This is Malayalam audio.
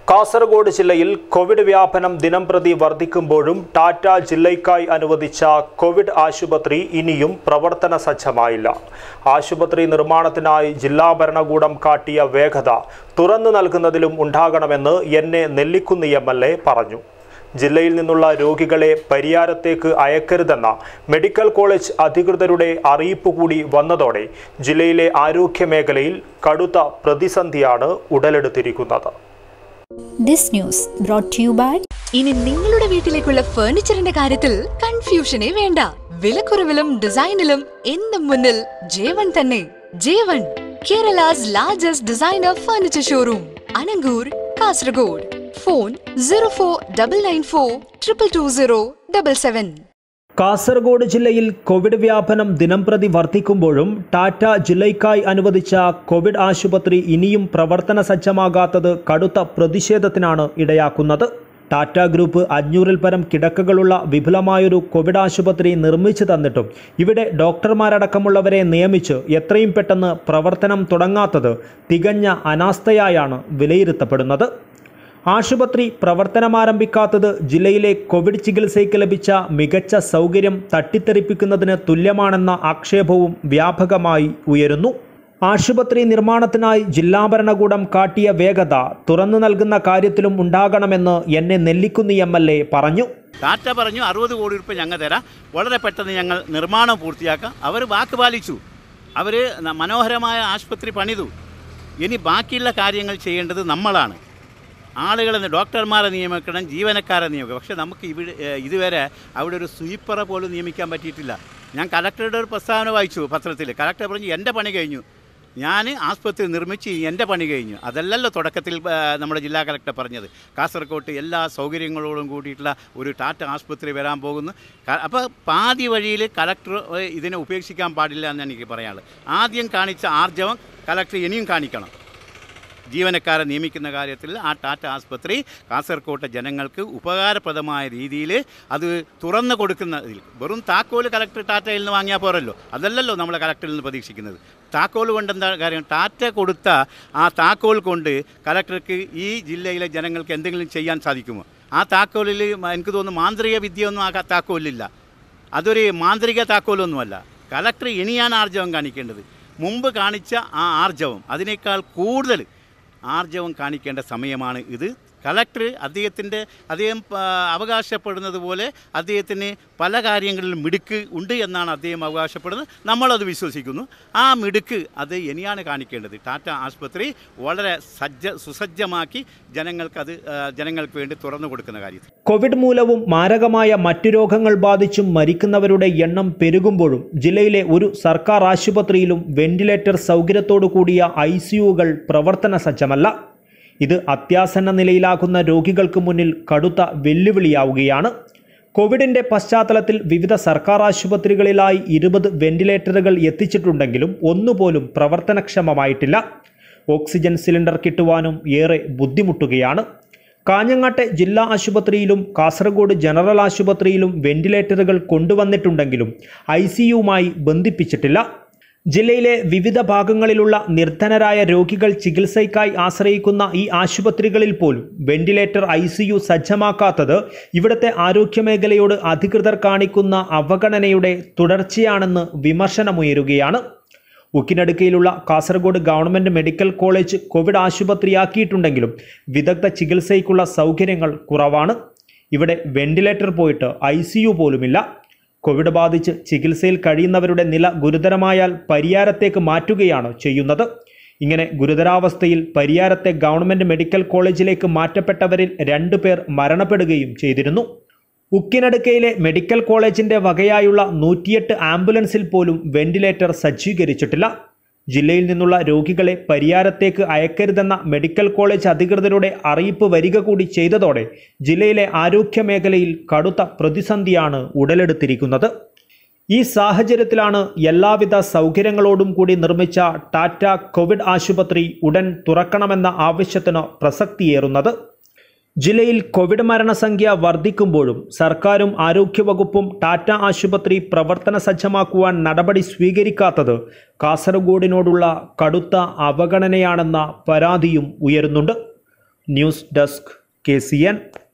കാസർഗോഡ് ജില്ലയിൽ കോവിഡ് വ്യാപനം ദിനംപ്രതി വർദ്ധിക്കുമ്പോഴും ടാറ്റ ജില്ലയ്ക്കായി അനുവദിച്ച കോവിഡ് ആശുപത്രി ഇനിയും പ്രവർത്തന സജ്ജമായില്ല ആശുപത്രി നിർമ്മാണത്തിനായി ജില്ലാ ഭരണകൂടം കാട്ടിയ വേഗത തുറന്നു നൽകുന്നതിലും ഉണ്ടാകണമെന്ന് N A Nellikkunnu M L A പറഞ്ഞു ജില്ലയിൽ നിന്നുള്ള രോഗികളെ പരിയാരത്തേക്ക് അയക്കരുതെന്ന മെഡിക്കൽ കോളേജ് അധികൃതരുടെ അറിയിപ്പ് കൂടി വന്നതോടെ ജില്ലയിലെ ആരോഗ്യ മേഖലയിൽ കടുത്ത പ്രതിസന്ധിയാണ് ഉടലെടുത്തിരിക്കുന്നത് this news brought to you by ഇനി നിങ്ങളുടെ വീട്ടിലേക്കുള്ള ഫർണിച്ചറിന്റെ കാര്യത്തിൽ കൺഫ്യൂഷനേ വേണ്ട വിലക്കുറവിലും ഡിസൈനിലും എന്നും മുന്നിൽ ജേവൺ തന്നെ ജേവൺ Kerala's largest designer furniture showroom Anangoor Kasaragod phone zero four double nine four triple two zero double seven Kasaragod ജില്ലയിൽ കോവിഡ് വ്യാപനം ദിനംപ്രതി വർദ്ധിക്കുമ്പോഴും ടാറ്റ ജില്ലയ്ക്കായി അനുവദിച്ച കോവിഡ് ആശുപത്രി ഇനിയും പ്രവർത്തന സജ്ജമാകാത്തത് കടുത്ത പ്രതിഷേധത്തിനാണ് ഇടയാക്കുന്നത് ടാറ്റ ഗ്രൂപ്പ് അഞ്ഞൂറിൽ പരം കിടക്കകളുള്ള വിപുലമായൊരു കോവിഡ് ആശുപത്രി നിർമ്മിച്ചു തന്നിട്ടും ഇവിടെ ഡോക്ടർമാരടക്കമുള്ളവരെ നിയമിച്ച് എത്രയും പെട്ടെന്ന് പ്രവർത്തനം തുടങ്ങാത്തത് തികഞ്ഞ അനാസ്ഥയായാണ് വിലയിരുത്തപ്പെടുന്നത് ആശുപത്രി പ്രവർത്തനമാരംഭിക്കാത്തത് ജില്ലയിലെ കോവിഡ് ചികിത്സയ്ക്ക് ലഭിച്ച മികച്ച സൗകര്യം തട്ടിത്തെറിപ്പിക്കുന്നതിന് തുല്യമാണെന്ന ആക്ഷേപവും വ്യാപകമായി ഉയരുന്നു ആശുപത്രി നിർമ്മാണത്തിനായി ജില്ലാ ഭരണകൂടം കാട്ടിയ വേഗത തുറന്നു നൽകുന്ന കാര്യത്തിലും ഉണ്ടാകണമെന്ന് എന്നെ നെല്ലിക്കുന്നി എം എൽ എ പറഞ്ഞു ടാറ്റ പറഞ്ഞു അറുപത് കോടി രൂപ ഞങ്ങൾ തരാം വളരെ പെട്ടെന്ന് ഞങ്ങൾ നിർമ്മാണം പൂർത്തിയാക്കാം അവർ വാക്ക് പാലിച്ചു അവർ മനോഹരമായ ആശുപത്രി പണിതു ഇനി ബാക്കിയുള്ള കാര്യങ്ങൾ ചെയ്യേണ്ടത് നമ്മളാണ് ആളുകളെ ഡോക്ടർമാരെ നിയമിക്കണം ജീവനക്കാരെ നിയമിക്കണം പക്ഷേ നമുക്ക് ഇവിടെ ഏഹ്, ഇതുവരെ അവിടെ ഒരു സ്വീപ്പറെ പോലും നിയമിക്കാൻ പറ്റിയിട്ടില്ല ഞാൻ കലക്ടറുടെ ഒരു പ്രസ്താവന വായിച്ചു പത്രത്തിൽ കലക്ടർ പറഞ്ഞു എൻ്റെ പണി കഴിഞ്ഞു ഞാൻ ആസ്പത്രി നിർമ്മിച്ച് എൻ്റെ പണി കഴിഞ്ഞു അതല്ലല്ലോ തുടക്കത്തിൽ ആ, നമ്മുടെ ജില്ലാ കളക്ടർ പറഞ്ഞത് കാസർഗോട്ട് എല്ലാ സൗകര്യങ്ങളോടും കൂടിയിട്ടുള്ള ഒരു ടാറ്റ ആസ്പത്രി വരാൻ പോകുന്നു ക- അപ്പോൾ പാതി വഴിയിൽ കലക്ടർ ഏ, ഇതിനെ ഉപേക്ഷിക്കാൻ പാടില്ല എന്ന് എനിക്ക് പറയാനുള്ളത് ആദ്യം കാണിച്ച ആർജവം കലക്ടർ ഇനിയും കാണിക്കണം ജീവനക്കാരെ നിയമിക്കുന്ന കാര്യത്തിൽ ആ ടാറ്റ ആസ്പത്രി കാസർകോട്ടെ ജനങ്ങൾക്ക് ഉപകാരപ്രദമായ രീതിയിൽ അത് തുറന്നു കൊടുക്കുന്നതിൽ വെറും താക്കോൽ കലക്ടർ ടാറ്റയിൽ നിന്ന് വാങ്ങിയാൽ പോരല്ലോ അതല്ലല്ലോ നമ്മൾ കലക്ടറിൽ നിന്ന് പ്രതീക്ഷിക്കുന്നത് താക്കോൽ കൊണ്ട് എന്താ കാര്യം ടാറ്റ കൊടുത്ത ആ താക്കോൽ കൊണ്ട് കലക്ടർക്ക് ഈ ജില്ലയിലെ ജനങ്ങൾക്ക് എന്തെങ്കിലും ചെയ്യാൻ സാധിക്കുമോ ആ താക്കോലിൽ എനിക്ക് തോന്നുന്നു മാന്ത്രിക വിദ്യയൊന്നും ആ ക- താക്കോലില്ല അതൊരു മാന്ത്രിക താക്കോലൊന്നുമല്ല കലക്ടർ ഇനിയാണ് ആർജവം കാണിക്കേണ്ടത് മുമ്പ് കാണിച്ച ആ ആർജവം അതിനേക്കാൾ കൂടുതൽ ആർജവം കാണിക്കേണ്ട സമയമാണ് ഇത് കലക്ടർ അദ്ദേഹത്തിൻ്റെ അദ്ദേഹം ആ, അവകാശപ്പെടുന്നത് പോലെ അദ്ദേഹത്തിന് പല കാര്യങ്ങളിലും മിടുക്ക് ഉണ്ട് എന്നാണ് അദ്ദേഹം അവകാശപ്പെടുന്നത് നമ്മളത് വിശ്വസിക്കുന്നു ആ മിടുക്ക് അത് ഇനിയാണ് കാണിക്കേണ്ടത് ടാറ്റ ആശുപത്രി വളരെ സജ്ജ സുസജ്ജമാക്കി ജനങ്ങൾക്കത് ആ, ജനങ്ങൾക്ക് വേണ്ടി തുറന്നു കൊടുക്കുന്ന കാര്യത്തിൽ കോവിഡ് മൂലവും മാരകമായ മറ്റു രോഗങ്ങൾ ബാധിച്ചും മരിക്കുന്നവരുടെ എണ്ണം പെരുകുമ്പോഴും ജില്ലയിലെ ഒരു സർക്കാർ ആശുപത്രിയിലും വെന്റിലേറ്റർ സൗകര്യത്തോടു കൂടിയ ഐ സിയുകൾ പ്രവർത്തന സജ്ജമല്ല ഇത് അത്യാസന്ന നിലയിലാകുന്ന രോഗികൾക്ക് മുന്നിൽ കടുത്ത വെല്ലുവിളിയാവുകയാണ് കോവിഡിൻ്റെ പശ്ചാത്തലത്തിൽ വിവിധ സർക്കാർ ആശുപത്രികളിലായി ഇരുപത് വെന്റിലേറ്ററുകൾ എത്തിച്ചിട്ടുണ്ടെങ്കിലും ഒന്നുപോലും പ്രവർത്തനക്ഷമമായിട്ടില്ല ഓക്സിജൻ സിലിണ്ടർ കിട്ടുവാനും ഏറെ ബുദ്ധിമുട്ടുകയാണ് കാഞ്ഞങ്ങാട്ടെ ജില്ലാ ആശുപത്രിയിലും കാസർഗോഡ് ജനറൽ ആശുപത്രിയിലും വെന്റിലേറ്ററുകൾ കൊണ്ടുവന്നിട്ടുണ്ടെങ്കിലും ഐ സിയുമായി ബന്ധിപ്പിച്ചിട്ടില്ല ജില്ലയിലെ വിവിധ ഭാഗങ്ങളിലുള്ള നിർധനരായ രോഗികൾ ചികിത്സയ്ക്കായി ആശ്രയിക്കുന്ന ഈ ആശുപത്രികളിൽ പോലും വെന്റിലേറ്റർ ഐ സിയു സജ്ജമാക്കാത്തത് ഇവിടുത്തെ ആരോഗ്യമേഖലയോട് അധികൃതർ കാണിക്കുന്ന അവഗണനയുടെ തുടർച്ചയാണെന്ന് വിമർശനമുയരുകയാണ് ഉക്കിനടുക്കയിലുള്ള Kasaragod government medical college Covid ആശുപത്രിയാക്കിയിട്ടുണ്ടെങ്കിലും വിദഗ്ധ ചികിത്സയ്ക്കുള്ള സൗകര്യങ്ങൾ കുറവാണ് ഇവിടെ വെന്റിലേറ്റർ പോയിട്ട് ഐ പോലുമില്ല കോവിഡ് ബാധിച്ച് ചികിത്സയിൽ കഴിയുന്നവരുടെ നില ഗുരുതരമായാൽ പരിയാരത്തേക്ക് മാറ്റുകയാണ് ചെയ്യുന്നത് ഇങ്ങനെ ഗുരുതരാവസ്ഥയിൽ പരിയാരത്തെ ഗവൺമെൻറ് മെഡിക്കൽ കോളേജിലേക്ക് മാറ്റപ്പെട്ടവരിൽ രണ്ടു പേർ മരണപ്പെടുകയും ചെയ്തിരുന്നു ഉക്കിനടുക്കയിലെ മെഡിക്കൽ കോളേജിന്റെ വകയായുള്ള നൂറ്റിയെട്ട് ആംബുലൻസിൽ പോലും വെന്റിലേറ്റർ സജ്ജീകരിച്ചിട്ടില്ല ജില്ലയിൽ നിന്നുള്ള രോഗികളെ പരിയാരത്തേക്ക് അയക്കരുതെന്ന മെഡിക്കൽ കോളേജ് അധികൃതരുടെ അറിയിപ്പ് വരിക കൂടി ചെയ്തതോടെ ജില്ലയിലെ ആരോഗ്യ മേഖലയിൽ കടുത്ത പ്രതിസന്ധിയാണ് ഉടലെടുത്തിരിക്കുന്നത് ഈ സാഹചര്യത്തിലാണ് എല്ലാവിധ സൗകര്യങ്ങളോടും കൂടി നിർമ്മിച്ച ടാറ്റ കോവിഡ് ആശുപത്രി ഉടൻ തുറക്കണമെന്ന ആവശ്യത്തിന് പ്രസക്തിയേറുന്നത് ജില്ലയിൽ കോവിഡ് മരണസംഖ്യ വർദ്ധിക്കുമ്പോഴും സർക്കാരും ആരോഗ്യവകുപ്പും ടാറ്റ ആശുപത്രി പ്രവർത്തന സജ്ജമാക്കുവാൻ നടപടി സ്വീകരിക്കാത്തത് കാസർഗോഡിനോടുള്ള കടുത്ത അവഗണനയാണെന്ന പരാതിയും ഉയരുന്നുണ്ട് news desk K C N